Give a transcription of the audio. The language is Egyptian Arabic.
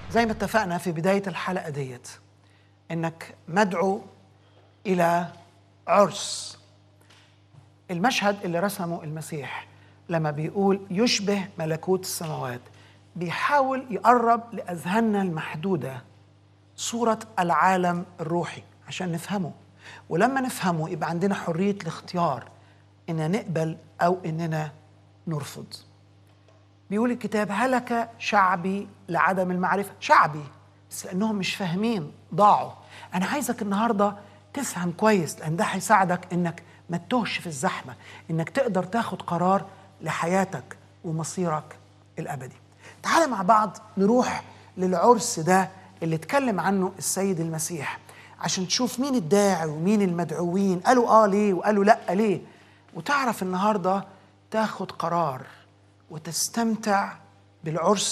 زي ما اتفقنا في بداية الحلقة ديت إنك مدعو إلى عرس المشهد اللي رسمه المسيح لما بيقول يشبه ملكوت السماوات بيحاول يقرب لأذهاننا المحدودة صورة العالم الروحي عشان نفهمه ولما نفهمه يبقى عندنا حرية الاختيار إننا نقبل أو إننا نرفض بيقول الكتاب هلك شعبي لعدم المعرفة شعبي بس لأنهم مش فاهمين ضاعوا أنا عايزك النهاردة تفهم كويس لأن ده هيساعدك إنك ما تتوهش في الزحمة إنك تقدر تاخد قرار لحياتك ومصيرك الأبدي تعال مع بعض نروح للعرس ده اللي اتكلم عنه السيد المسيح عشان تشوف مين الداعي ومين المدعوين قالوا اه ليه وقالوا لا ليه وتعرف النهارده تاخد قرار وتستمتع بالعرس